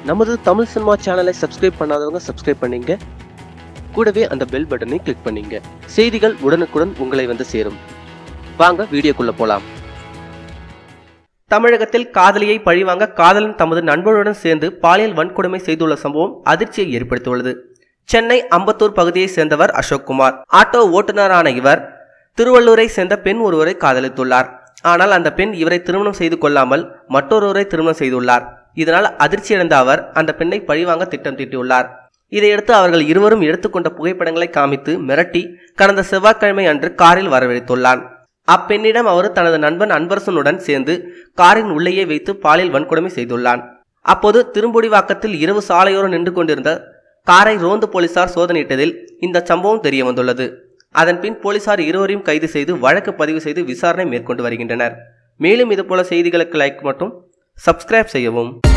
நமது தமிழ் சினிமா சேனலை சப்ஸ்கிரைப் பண்ணாதவங்க சப்ஸ்கிரைப் பண்ணீங்க கூடவே அந்த பெல் பட்டனை கிளிக் பண்ணீங்க செய்திகள் உடனுக்குடன் உங்களை வந்து சேரும் வாங்க வீடியோக்குள்ள போலாம் தமிழகத்தில் காதலியை பழிவாங்க காதலன் தமது நண்பருடன் சேர்ந்து பாலியல் வன்கொடுமை செய்துள்ள சம்பவம் அதிர்ச்சியை ஏற்படுத்தியுள்ளது சென்னை அம்பத்தூர் பகுதியைச் சேர்ந்தவர் அசோக்குமார் ஆட்டோ ஓட்டுநரான இவர் திருவள்ளூரை சேர்ந்த பெண் ஒருவரை காதலித்துள்ளார் ஆனால் அந்த பெண் இவரை திருமணம் செய்து கொள்ளாமல் மற்றொருவரை திருமணம் செய்துள்ளார் இதனால் அதிர்ச்சியடைந்த அவர் அந்த பெண்ணை பழிவாங்க திட்டம் தீட்டியுள்ளார் இதையடுத்து அவர்கள் இருவரும் எடுத்துக்கொண்ட புகைப்படங்களை காமித்து மிரட்டி கடந்த செவ்வாய்க்கிழமை அன்று காரில் வரவழைத்துள்ளான் அப்பெண்ணிடம் அவர் தனது நண்பன் அன்பரசனுடன் சேர்ந்து காரின் உள்ளேயே வைத்து பாலியல் வன்கொடுமை செய்துள்ளான் அப்போது திரும்புடிவாக்கத்தில் இரவு சாலையோரம் நின்று கொண்டிருந்த காரை ரோந்து போலீசார் சோதனையிட்டதில் இந்த சம்பவம் தெரிய வந்துள்ளது அதன்பின் போலீசார் இருவரையும் கைது செய்து வழக்கு பதிவு செய்து விசாரணை மேற்கொண்டு வருகின்றனர் மேலும் இதுபோல செய்திகளுக்கு லைக் மற்றும் சப்ஸ்கிரைப் செய்யவும்